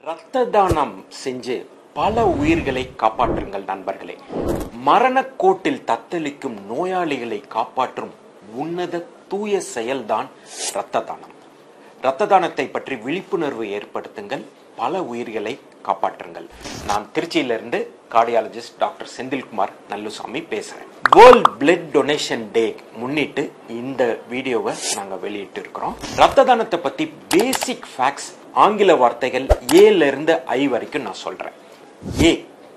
ரத்த தானம் செஞ்சு பல உயிர்களை காப்பாற்றுங்கள் நண்பர்களே மரணக்கோட்டில் தத்தளிக்கும் நோயாளிகளை காப்பாற்றும் உன்னத தூய செயல்தான் ரத்த தானம் ரத்த தானத்தை பற்றி விழிப்புணர்வு ஏற்படுத்துங்கள் பல உயிர்களை காப்பாற்றுங்கள் நான் திருச்சியிலிருந்து கார்டியாலஜிஸ்ட் டாக்டர் செந்தில்குமார் நல்லுசாமி பேசுறேன் வேர்ல்ட் பிளட் டொனேஷன் டே முன்னிட்டு இந்த வீடியோவை நாங்க வெளியிட்டு இருக்கிறோம் ரத்த தானத்தை பத்தி பேசிக் ஃபேக்ட்ஸ் ஆங்கில வார்த்தைகள் ஏல இருந்து ஐ வரைக்கும் நான் சொல்றேன் ஏ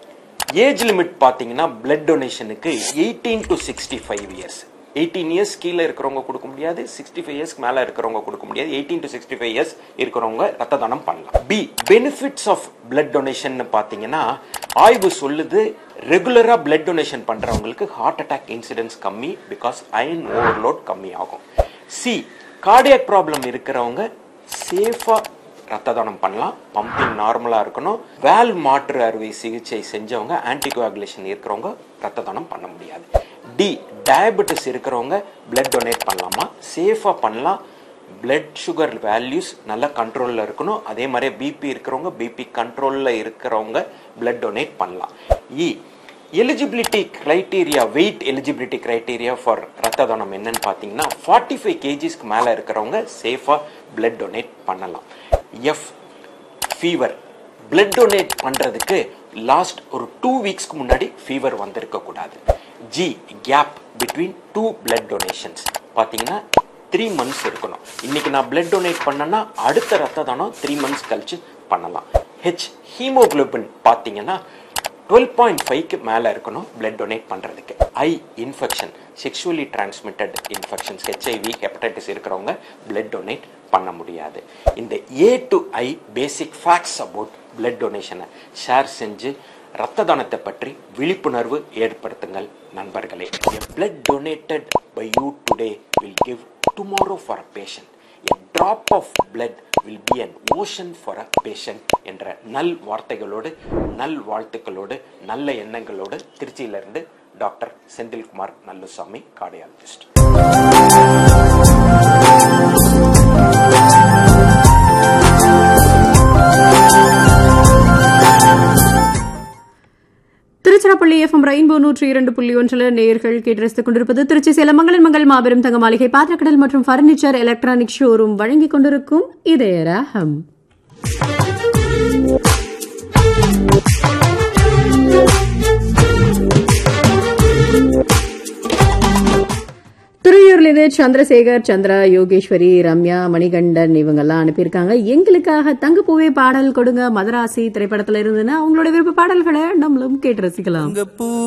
ஏஜ் லிமிட் பாத்தீங்கன்னா பிளட் டொனேஷனுக்கு eighteen to sixty five years eighteen years கீழே இருக்கிறவங்க கொடுக்க முடியாது சிக்ஸ்டி ஃபைவ் இயர்ஸ்க்கு மேலே இருக்கிறவங்க கொடுக்க முடியாது eighteen to sixty five years இருக்கிறவங்க ரத்த தானம் பண்ணலாம் B benefits of blood donation பார்த்தீங்கன்னா ஆய்வு சொல்லுது ரெகுலராக பிளட் டொனேஷன் பண்ணுறவங்களுக்கு ஹார்ட் அட்டாக் இன்சிடென்ட்ஸ் கம்மி பிகாஸ் அயன் ஓவர்லோட் கம்மி ஆகும் சி கார்டியாக் ப்ராப்ளம் இருக்கிறவங்க சேஃபாக ரத்த தானம் பண்ணலாம் பம்பிங் நார்மலாக இருக்கணும் வேல் மாற்று அறுவை சிகிச்சை செஞ்சவங்க ஆன்டிகோஆகுலேஷன் இருக்கிறவங்க ரத்த தானம் பண்ண முடியாது டி டயபெட்டிஸ் இருக்கிறவங்க பிளட் டொனேட் பண்ணலாமா சேஃபாக பண்ணலாம் பிளட் சுகர் வேல்யூஸ் நல்லா கண்ட்ரோலில் இருக்கணும் அதே மாதிரி பிபி இருக்கிறவங்க பிபி கண்ட்ரோலில் இருக்கிறவங்க பிளட் டொனேட் பண்ணலாம் E eligibility criteria weight eligibility criteria for ரத்த தானம் என்னன்னு பார்த்தீங்கன்னா ஃபார்ட்டி ஃபைவ் கேஜிஸ்க்கு மேலே இருக்கிறவங்க சேஃபாக பிளட் டொனேட் பண்ணலாம் எஃப் ஃபீவர் பிளட் டொனேட் பண்ணுறதுக்கு லாஸ்ட் ஒரு டூ வீக்ஸ்க்கு முன்னாடி ஃபீவர் வந்திருக்க கூடாது the gap between two blood donations பார்த்தீங்கன்னா த்ரீ மந்த்ஸ் இருக்கணும் இன்னைக்கு நான் பிளட் டொனேட் பண்ணேன்னா அடுத்த ரத்த தானம் த்ரீ மந்த்ஸ் கழிச்சு பண்ணலாம் ஹெச் ஹீமோகுளோபின் பார்த்தீங்கன்னா டுவெல் பாயிண்ட் ஃபைவ்க்கு மேலே இருக்கணும் பிளட் டொனேட் பண்ணுறதுக்கு ஐ infection sexually transmitted infections HIV hepatitis இருக்கிறவங்க பிளட் டொனேட் பண்ண முடியாது இந்த A to I basic facts about blood டொனேஷனை ஷேர் செஞ்சு ரத்த தானத்தை பற்றி விழிப்புணர்வு ஏற்படுத்துங்கள் நண்பர்களே blood donated by you today will give tomorrow for a patient a drop of blood will be an ocean for a patient என்ற நல் வார்த்தைகளோடு நல் வாழ்த்துக்களோடு நல்ல எண்ணங்களோடு திருச்சியிலிருந்து doctor Senthilkumar Nallusamy cardiologist Tiruchirappalli FM rainbow நூற்றி இரண்டு புள்ளி ஒன்றில் நேயர்கள் கேட்டு கொண்டிருப்பது திருச்சி சேலம் மங்களன் மங்கள் மாபெரும் தங்க மாளிகை பாத்திரக்கடல் மற்றும் பர்னிச்சர் எலக்ட்ரானிக் ஷோரூம் வழங்கிக் கொண்டிருக்கும் இதய ராகம் துறையூர்ல இது சந்திரசேகர் சந்திரா யோகேஸ்வரி ரம்யா மணிகண்டன் இவங்கெல்லாம் அனுப்பியிருக்காங்க எங்களுக்காக தங்கப்பூவே பாடல் கொடுங்க மதராசி திரைப்படத்துல இருந்துன்னா அவங்களோட விருப்ப பாடல்களை நம்மளும் கேட்டு ரசிக்கலாம்